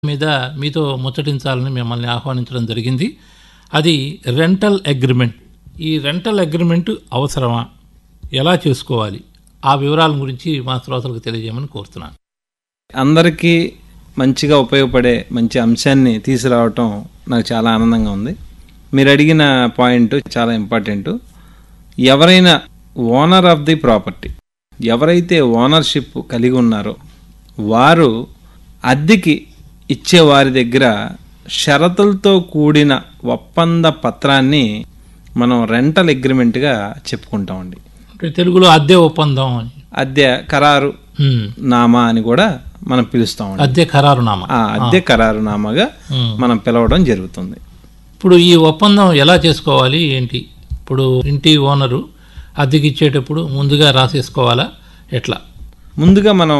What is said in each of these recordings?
మీద మీతో ముచ్చటించాలని మిమ్మల్ని ఆహ్వానించడం జరిగింది అది రెంటల్ అగ్రిమెంట్ ఈ రెంటల్ అగ్రిమెంట్ అవసరమా ఎలా చేసుకోవాలి ఆ వివరాల గురించి మా శ్రోతలకు తెలియజేయమని కోరుతున్నాను అందరికీ మంచిగా ఉపయోగపడే మంచి అంశాన్ని తీసుకురావటం నాకు చాలా ఆనందంగా ఉంది మీరు అడిగిన పాయింట్ చాలా ఇంపార్టెంట్ ఎవరైనా ఓనర్ ఆఫ్ ది ప్రాపర్టీ ఎవరైతే ఓనర్షిప్ కలిగి ఉన్నారో వారు అద్దెకి ఇచ్చే వారి దగ్గర షరతులతో కూడిన ఒప్పంద పత్రాన్ని మనం రెంటల్ అగ్రిమెంట్గా చెప్పుకుంటామండి అంటే తెలుగులో అద్దె ఒప్పందం అని అద్దె ఖరారు ఉమ్, నామా అని కూడా మనం పిలుస్తామండి అద్దె ఖరారునామా ఆ అద్దె ఖరారునామాగా ఉమ్. మనం పిలవడం జరుగుతుంది ఇప్పుడు ఈ ఒప్పందం ఎలా చేసుకోవాలి ఏంటి ఇప్పుడు ఇంటి ఓనరు అద్దెకి ఇచ్చేటప్పుడు ముందుగా రాసేసుకోవాలా ఎట్లా ముందుగా మనం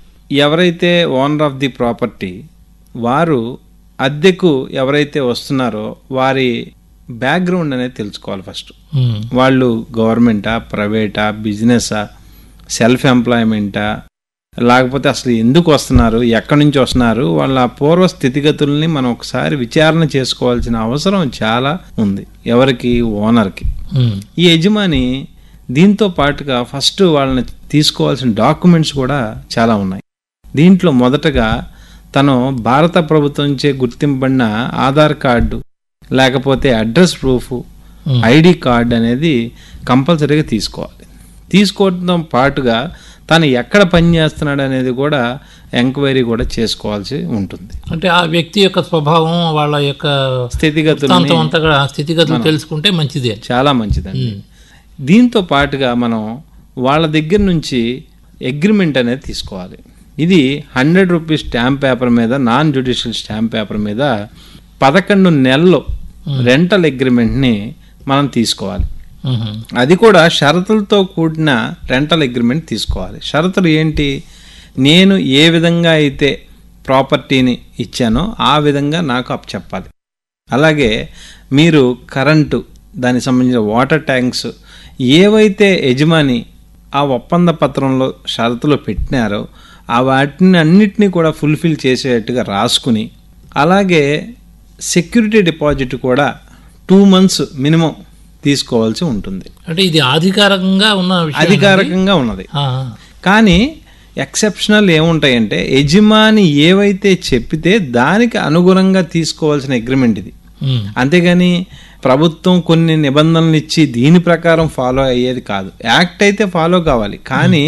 ఎవరైతే ఓనర్ ఆఫ్ ది ప్రాపర్టీ వారు అద్దెకు ఎవరైతే వస్తున్నారో వారి బ్యాక్గ్రౌండ్ అనేది తెలుసుకోవాలి ఫస్ట్ ఉమ్, వాళ్ళు గవర్నమెంటా ప్రైవేటా బిజినెసా సెల్ఫ్ ఎంప్లాయ్మెంటా లేకపోతే అసలు ఎందుకు వస్తున్నారు ఎక్కడి నుంచి వస్తున్నారు వాళ్ళ పూర్వ స్థితిగతుల్ని మనం ఒకసారి విచారణ చేసుకోవాల్సిన అవసరం చాలా ఉంది ఎవరికి ఓనర్కి ఉమ్, ఈ యజమాని దీంతో పాటుగా ఫస్ట్ వాళ్ళని తీసుకోవాల్సిన డాక్యుమెంట్స్ కూడా చాలా ఉన్నాయి దీంట్లో మొదటగా తను భారత ప్రభుత్వంచే గుర్తింపబడిన ఆధార్ కార్డు లేకపోతే address proof um. ID card అనేది కంపల్సరీగా తీసుకోవాలి తీసుకోవడంతో పాటుగా తను ఎక్కడ పని చేస్తున్నాడు అనేది కూడా ఎంక్వైరీ కూడా చేసుకోవాల్సి ఉంటుంది అంటే ఆ వ్యక్తి యొక్క స్వభావం వాళ్ళ యొక్క స్థితిగతులు వృత్తాంతం అంతా కూడా స్థితిగతులు తెలుసుకుంటే మంచిది అని చాలా మంచిదండి దీంతో పాటుగా మనం వాళ్ళ దగ్గర నుంచి అగ్రిమెంట్ అనేది తీసుకోవాలి ఇది హండ్రెడ్ రూపీస్ స్టాంప్ పేపర్ మీద నాన్ జ్యుడిషియల్ స్టాంప్ పేపర్ మీద పదకొండు నెలలు రెంటల్ అగ్రిమెంట్ని మనం తీసుకోవాలి ఉహు, అది కూడా షరతులతో కూడిన రెంటల్ అగ్రిమెంట్ తీసుకోవాలి షరతులు ఏంటి నేను ఏ విధంగా అయితే ప్రాపర్టీని ఇచ్చానో ఆ విధంగా నాకు అప్ చెప్పాలి అలాగే మీరు కరెంటు దానికి సంబంధించిన వాటర్ ట్యాంక్స్ ఏవైతే యజమాని ఆ ఒప్పంద పత్రంలో షరతులు పెట్టినారో ఆ వాటిని అన్నిటినీ కూడా ఫుల్ఫిల్ చేసేటట్టుగా రాసుకుని అలాగే సెక్యూరిటీ డిపాజిట్ కూడా టూ మంత్స్ మినిమం తీసుకోవాల్సి ఉంటుంది అంటే ఇది అధికారికంగా ఉన్న విషయం అధికారికంగా ఉన్నది ఆ, కానీ ఎక్సెప్షనల్ ఏముంటాయంటే యజమాని ఏవైతే చెప్పితే దానికి అనుగుణంగా తీసుకోవాల్సిన అగ్రిమెంట్ ఇది ఉమ్, అంతేగాని ప్రభుత్వం కొన్ని నిబంధనలు ఇచ్చి దీని ప్రకారం ఫాలో అయ్యేది కాదు యాక్ట్ అయితే ఫాలో కావాలి కానీ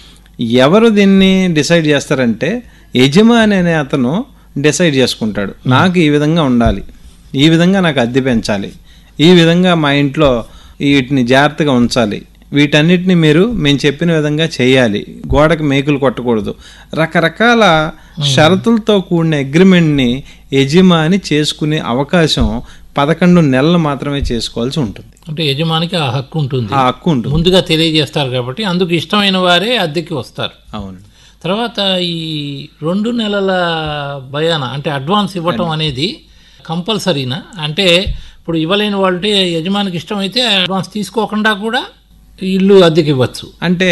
ఎవరు దీన్ని డిసైడ్ చేస్తారంటే యజమాని అనే అతను డిసైడ్ చేసుకుంటాడు నాకు ఈ విధంగా ఉండాలి ఈ విధంగా నాకు అద్దె పెంచాలి ఈ విధంగా మా ఇంట్లో వీటిని జాగ్రత్తగా ఉంచాలి వీటన్నిటిని మీరు మేము చెప్పిన విధంగా చేయాలి గోడకు మేకులు కొట్టకూడదు రకరకాల షరతులతో కూడిన అగ్రిమెంట్ని యజమాని చేసుకునే అవకాశం పదకొండు నెలలు మాత్రమే చేసుకోవాల్సి ఉంటుంది అంటే యజమానికి ఆ హక్కు ఉంటుంది ఆ హక్కు ఉంటుంది ముందుగా తెలియజేస్తారు కాబట్టి అందుకు ఇష్టమైన వారే అద్దెకి వస్తారు అవును తర్వాత ఈ రెండు నెలల భయాన అంటే అడ్వాన్స్ ఇవ్వటం అనేది కంపల్సరీనా అంటే ఇప్పుడు ఇవ్వలేని వాళ్ళే యజమానికి ఇష్టమైతే అడ్వాన్స్ తీసుకోకుండా కూడా ఇల్లు అద్దెకి ఇవ్వచ్చు అంటే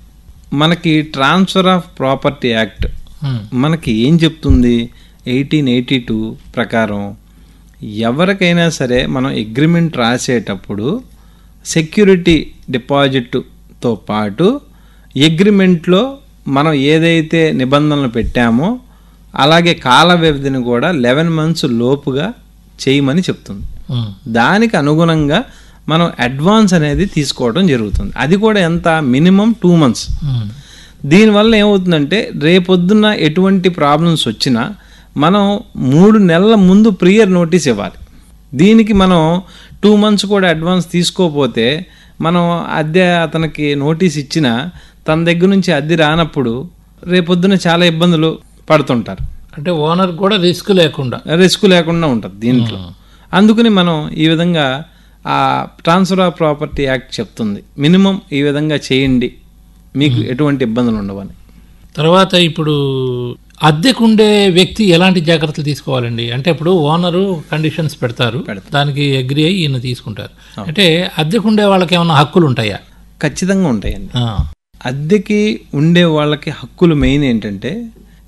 మనకి transfer of property act um, మనకి ఏం చెప్తుంది ఎయిటీన్ ఎయిటీ టూ ప్రకారం ఎవరికైనా సరే మనం అగ్రిమెంట్ రాసేటప్పుడు సెక్యూరిటీ డిపాజిట్తో పాటు అగ్రిమెంట్లో మనం ఏదైతే నిబంధనలు పెట్టామో అలాగే కాల వ్యవధిని కూడా లెవెన్ మంత్స్ లోపుగా చేయమని చెప్తుంది ఉమ్, దానికి అనుగుణంగా మనం అడ్వాన్స్ అనేది తీసుకోవడం జరుగుతుంది అది కూడా ఎంత మినిమం టూ మంత్స్ ఉమ్, దీనివల్ల ఏమవుతుందంటే రేపొద్దున ఎటువంటి ప్రాబ్లమ్స్ వచ్చినా మనం మూడు నెలల ముందు ప్రియర్ నోటీస్ ఇవ్వాలి దీనికి మనం టూ మంత్స్ కూడా అడ్వాన్స్ తీసుకోకపోతే మనం అద్దె అతనికి నోటీస్ ఇచ్చినా తన దగ్గర నుంచి అద్దె రానప్పుడు రేపొద్దున చాలా ఇబ్బందులు పడుతుంటారు అంటే ఓనర్ కూడా రిస్క్ లేకుండా రిస్క్ లేకుండా ఉంటుంది దీంట్లో అందుకని మనం ఈ విధంగా ఆ ట్రాన్స్ఫర్ ఆఫ్ ప్రాపర్టీ యాక్ట్ చెప్తుంది మినిమం ఈ విధంగా చేయండి మీకు ఎటువంటి ఇబ్బందులు ఉండవని తర్వాత ఇప్పుడు అద్దెకుండే వ్యక్తి ఎలాంటి జాగ్రత్తలు తీసుకోవాలండి అంటే ఇప్పుడు ఓనరు కండిషన్స్ పెడతారు దానికి అగ్రి అయ్యి ఈయన తీసుకుంటారు అంటే అద్దెకుండే వాళ్ళకి ఏమైనా హక్కులు ఉంటాయా ఖచ్చితంగా ఉంటాయండి ఆ, అద్దెకి ఉండే వాళ్ళకి హక్కులు మెయిన్ ఏంటంటే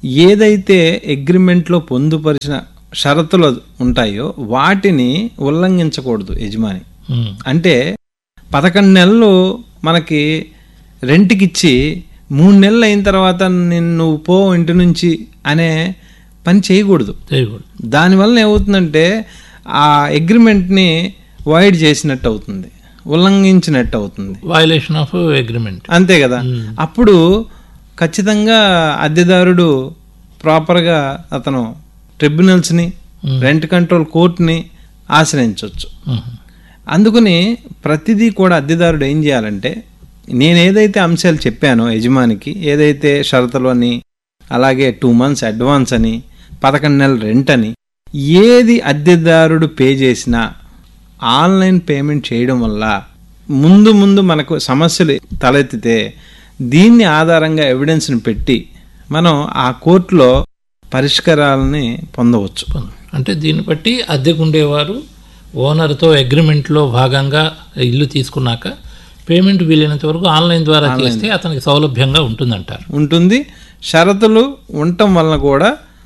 ఏదైతే అగ్రిమెంట్లో పొందుపరిచిన షరతులు ఉంటాయో వాటిని ఉల్లంఘించకూడదు యజమాని ఉమ్, అంటే పదకొండు నెలలు మనకి రెంట్కి ఇచ్చి మూడు నెలలు అయిన తర్వాత నిన్ను నువ్వు పో ఇంటి నుంచి అనే పని చేయకూడదు చేయకూడదు దానివల్ల ఏమవుతుందంటే ఆ అగ్రిమెంట్ని వైడ్ చేసినట్టు అవుతుంది ఉల్లంఘించినట్టు అవుతుంది వయలేషన్ ఆఫ్ అగ్రిమెంట్ అంతే కదా అప్పుడు ఖచ్చితంగా అద్దెదారుడు ప్రాపర్గా అతను ట్రిబ్యునల్స్ని రెంట్ కంట్రోల్ కోర్టుని ఆశ్రయించవచ్చు అందుకని ప్రతిదీ కూడా అద్దెదారుడు ఏం చేయాలంటే నేను ఏదైతే అంశాలు చెప్పానో యజమానికి ఏదైతే షరతులు అని అలాగే టూ మంత్స్ అడ్వాన్స్ అని పదకొండు నెలల రెంట్ అని ఏది అద్దెదారుడు పే చేసినా ఆన్లైన్ పేమెంట్ చేయడం వల్ల ముందు ముందు మనకు సమస్యలు తలెత్తితే దీన్ని ఆధారంగా ఎవిడెన్స్ని పెట్టి మనం ఆ కోర్టులో పరిష్కారాలని పొందవచ్చు అంటే దీన్ని బట్టి అద్దెకుండేవారు ఓనర్తో అగ్రిమెంట్లో భాగంగా ఇల్లు తీసుకున్నాక పేమెంట్ వీలైనంత వరకు ఆన్లైన్ ద్వారా చేస్తే అతనికి సౌలభ్యంగా ఉంటుందంటారు ఉంటుంది షరతులు ఉండటం వలన కూడా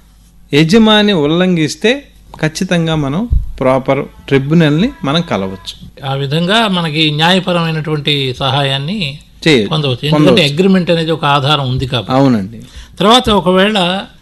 యజమాని ఉల్లంఘిస్తే ఖచ్చితంగా మనం ప్రాపర్ ట్రిబ్యునల్ని మనం కలవచ్చు ఆ విధంగా మనకి న్యాయపరమైనటువంటి సహాయాన్ని చేయొచ్చు పొందవచ్చు ఎందుకంటే అగ్రిమెంట్ అనేది ఒక ఆధారం ఉంది కాబట్టి అవునండి తర్వాత ఒకవేళ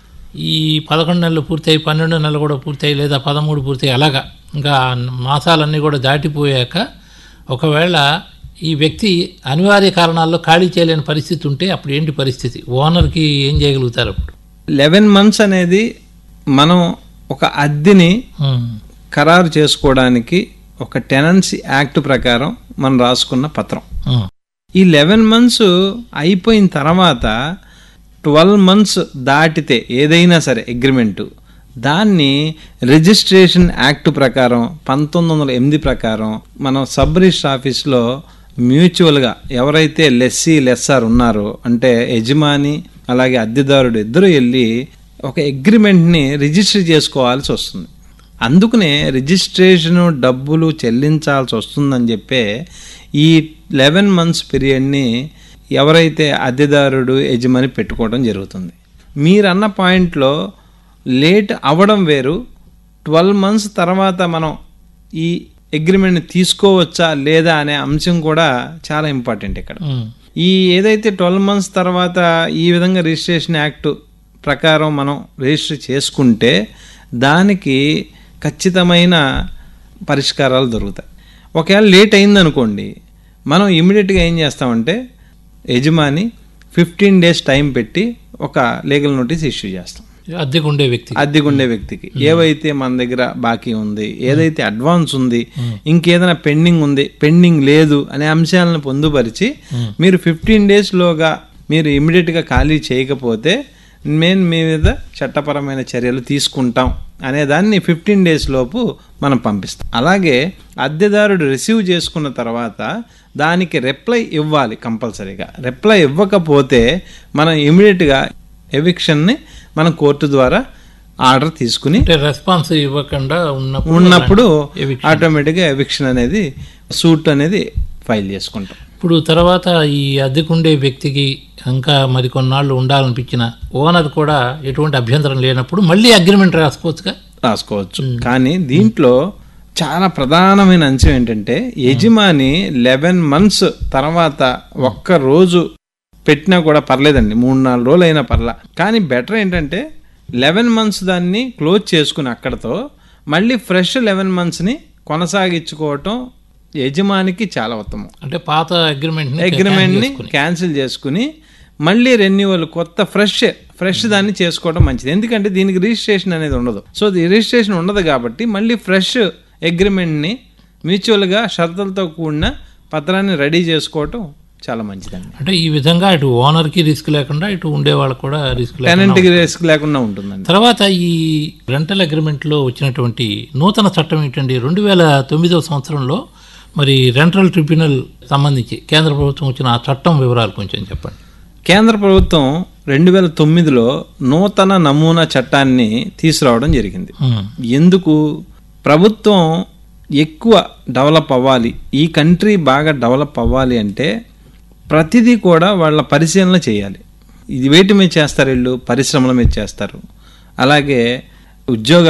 ఈ పదకొండు నెలలు పూర్తయి పన్నెండు నెలలు కూడా పూర్తయి లేదా పదమూడు పూర్తయి అలాగా ఇంకా మాసాలన్నీ కూడా దాటిపోయాక ఒకవేళ ఈ వ్యక్తి అనివార్య కారణాల్లో ఖాళీ చేయలేని పరిస్థితి ఉంటే అప్పుడు ఏంటి పరిస్థితి ఓనర్కి ఏం చేయగలుగుతారు అప్పుడు లెవెన్ మంత్స్ అనేది మనం ఒక అద్దెని ఉమ్, ఖరారు చేసుకోవడానికి ఒక టెనెన్సీ యాక్ట్ ప్రకారం మనం రాసుకున్న పత్రం ఉమ్, ఈ లెవెన్ మంత్స్ అయిపోయిన తర్వాత ట్వెల్వ్ మంత్స్ దాటితే ఏదైనా సరే అగ్రిమెంటు దాన్ని రిజిస్ట్రేషన్ యాక్ట్ ప్రకారం పంతొమ్మిది వందల ఎనిమిది ప్రకారం మనం సబ్ రిజిస్టర్ ఆఫీస్లో మ్యూచువల్గా ఎవరైతే లెస్సీ లెస్సార్ ఉన్నారో అంటే యజమాని అలాగే అద్దెదారుడు ఇద్దరు వెళ్ళి ఒక అగ్రిమెంట్ని రిజిస్టర్ చేసుకోవాల్సి వస్తుంది అందుకనే రిజిస్ట్రేషన్ డబ్బులు చెల్లించాల్సి వస్తుందని చెప్పే ఈ లెవెన్ మంత్స్ పీరియడ్ని ఎవరైతే అద్దెదారుడు యజమాని పెట్టుకోవడం జరుగుతుంది మీరన్న పాయింట్లో లేట్ అవ్వడం వేరు ట్వెల్వ్ మంత్స్ తర్వాత మనం ఈ అగ్రిమెంట్ని తీసుకోవచ్చా లేదా అనే అంశం కూడా చాలా ఇంపార్టెంట్ ఇక్కడ ఉమ్, ఈ ఏదైతే ట్వెల్వ్ మంత్స్ తర్వాత ఈ విధంగా రిజిస్ట్రేషన్ యాక్ట్ ప్రకారం మనం రిజిస్టర్ చేసుకుంటే దానికి ఖచ్చితమైన పరిష్కారాలు దొరుకుతాయి ఒకవేళ లేట్ అయిందనుకోండి మనం ఇమీడియట్గా ఏం చేస్తామంటే యజమాని ఫిఫ్టీన్ డేస్ టైం పెట్టి ఒక లీగల్ నోటీస్ ఇష్యూ చేస్తాం అద్దెకుండే వ్యక్తి అద్దెకుండే వ్యక్తికి ఏవైతే మన దగ్గర బాకీ ఉంది ఏదైతే అడ్వాన్స్ ఉంది ఇంకేదైనా పెండింగ్ ఉంది పెండింగ్ లేదు అనే అంశాలను పొందుపరిచి మీరు ఫిఫ్టీన్ డేస్లోగా మీరు ఇమీడియట్గా ఖాళీ చేయకపోతే మేము మీ మీద చట్టపరమైన చర్యలు తీసుకుంటాం అనే దాన్ని ఫిఫ్టీన్ డేస్ లోపు మనం పంపిస్తాం అలాగే అద్దెదారుడు రిసీవ్ చేసుకున్న తర్వాత దానికి రిప్లై ఇవ్వాలి కంపల్సరీగా రిప్లై ఇవ్వకపోతే మనం ఇమీడియట్గా ఎవిక్షన్ని మనం కోర్టు ద్వారా ఆర్డర్ తీసుకుని అంటే రెస్పాన్స్ ఇవ్వకుండా ఉన్నప్పుడు ఉన్నప్పుడు eviction. ఆటోమేటిక్గా ఎవిక్షన్ అనేది సూట్ అనేది ఫైల్ చేసుకుంటాం ఇప్పుడు తర్వాత ఈ అద్దెకుండే వ్యక్తికి ఇంకా మరి కొన్నాళ్ళు ఉండాలనిపించిన ఓనర్ కూడా ఎటువంటి అభ్యంతరం లేనప్పుడు మళ్ళీ అగ్రిమెంట్ రాసుకోవచ్చుగా రాసుకోవచ్చు కానీ దీంట్లో చాలా ప్రధానమైన అంశం ఏంటంటే యజమాని లెవెన్ మంత్స్ తర్వాత ఒక్క రోజు పెట్టినా కూడా పర్లేదండి మూడు నాలుగు రోజులు అయినా పర్లా కానీ బెటర్ ఏంటంటే లెవెన్ మంత్స్ దాన్ని క్లోజ్ చేసుకుని అక్కడతో మళ్ళీ ఫ్రెష్ లెవెన్ మంత్స్ని కొనసాగించుకోవటం యజమానికి చాలా ఉత్తమం అంటే పాత అగ్రిమెంట్ అగ్రిమెంట్ని క్యాన్సిల్ చేసుకుని మళ్ళీ రెన్యువల్ కొత్త ఫ్రెష్ ఫ్రెష్ దాన్ని చేసుకోవడం మంచిది ఎందుకంటే దీనికి రిజిస్ట్రేషన్ అనేది ఉండదు సో ఇది రిజిస్ట్రేషన్ ఉండదు కాబట్టి మళ్ళీ ఫ్రెష్ అగ్రిమెంట్ని మ్యూచువల్గా షరతులతో కూడిన పత్రాన్ని రెడీ చేసుకోవటం చాలా మంచిదండి అంటే ఈ విధంగా ఇటు ఓనర్కి రిస్క్ లేకుండా ఇటు ఉండే వాళ్ళకి కూడా రిస్క్ లేకుండా టెనెంట్కి రిస్క్ లేకుండా ఉంటుందండి తర్వాత ఈ రెంటల్ అగ్రిమెంట్లో వచ్చినటువంటి నూతన చట్టం ఏంటండి రెండు వేల తొమ్మిదవ సంవత్సరంలో మరి రెంటల్ ట్రిబ్యునల్ సంబంధించి కేంద్ర ప్రభుత్వం వచ్చిన ఆ చట్టం వివరాలు కొంచెం చెప్పండి కేంద్ర ప్రభుత్వం రెండు వేల తొమ్మిదిలో నూతన నమూనా చట్టాన్ని తీసుకురావడం జరిగింది ఉమ్, ఎందుకు ప్రభుత్వం ఎక్కువ డెవలప్ అవ్వాలి ఈ కంట్రీ బాగా డెవలప్ అవ్వాలి అంటే ప్రతిదీ కూడా వాళ్ళ పరిశీలన చేయాలి ఇది వేటి మీద చేస్తారు వీళ్ళు పరిశ్రమల మీద చేస్తారు అలాగే ఉద్యోగ